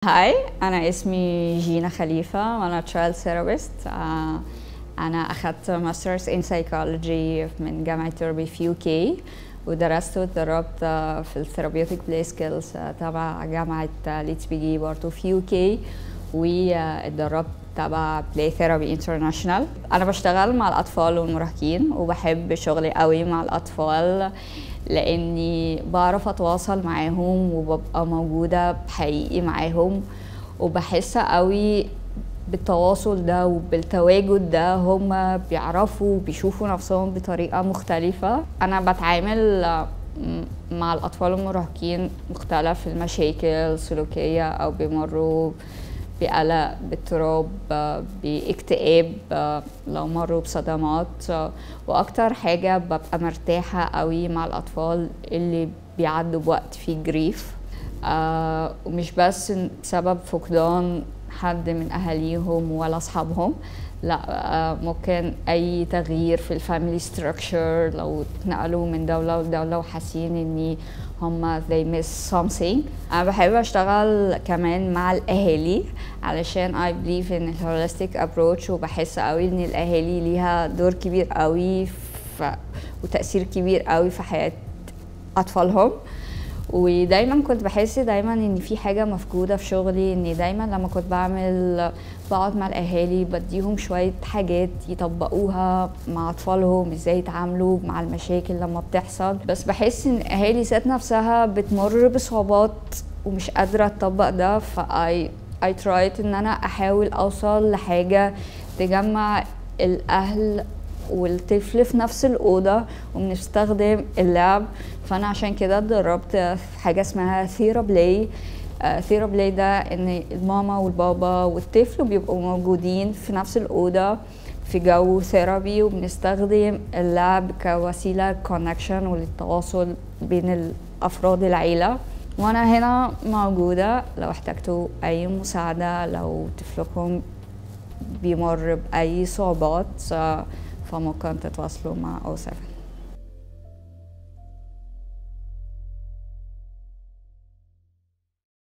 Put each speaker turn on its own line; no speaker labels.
هاي أنا اسمي جينا خليفة وأنا تشايلد ثيرابيست أنا أخذت ماسترز إن سايكولوجي من جامعة تربي في يو كي ودرست واتدربت في الثيرابيوتيك بلاي سكيلز تبع جامعة ليتس بيجي برضه في يو كي واتدربت تبع بلاي ثيرابي انترناشونال انا بشتغل مع الاطفال والمراهقين وبحب شغلي قوي مع الاطفال لاني بعرف اتواصل معاهم وببقى موجوده بحقيقي معاهم وبحس قوي بالتواصل ده وبالتواجد ده هم بيعرفوا بيشوفوا نفسهم بطريقه مختلفه انا بتعامل مع الاطفال والمراهقين مختلف المشاكل السلوكيه او بيمروا بقلق باضطراب باكتئاب لو مروا بصدمات واكتر حاجه ببقى مرتاحه قوي مع الاطفال اللي بيعدوا بوقت فيه جريف ومش بس بسبب فقدان حد من اهاليهم ولا اصحابهم لا ممكن اي تغيير في الفاميلي ستراكشر لو اتنقلوا من دوله لدوله وحاسين ان هم they miss something انا بحب اشتغل كمان مع الاهالي علشان I believe in الهوليستيك approach وبحس قوي ان الاهالي ليها دور كبير قوي ف... وتاثير كبير قوي في حياه اطفالهم ودايما كنت بحس دايما ان في حاجه مفقوده في شغلي اني دايما لما كنت بعمل بقعد مع الاهالي بديهم شويه حاجات يطبقوها مع اطفالهم ازاي يتعاملوا مع المشاكل لما بتحصل بس بحس ان الاهالي ذات نفسها بتمر بصعوبات ومش قادره تطبق ده فاي اي ترايت ان انا احاول اوصل لحاجه تجمع الاهل والطفل في نفس الأوضة وبنستخدم اللعب فأنا عشان كده اتدربت في حاجة اسمها ثيرا بلاي ثيرا بلاي ده إن الماما والبابا والطفل بيبقوا موجودين في نفس الأوضة في جو ثيرابي وبنستخدم اللعب كوسيلة كونكشن وللتواصل بين أفراد العيلة وأنا هنا موجودة لو احتجتوا أي مساعدة لو طفلكم بيمر بأي صعوبات فممكن تتواصلوا مع أو 7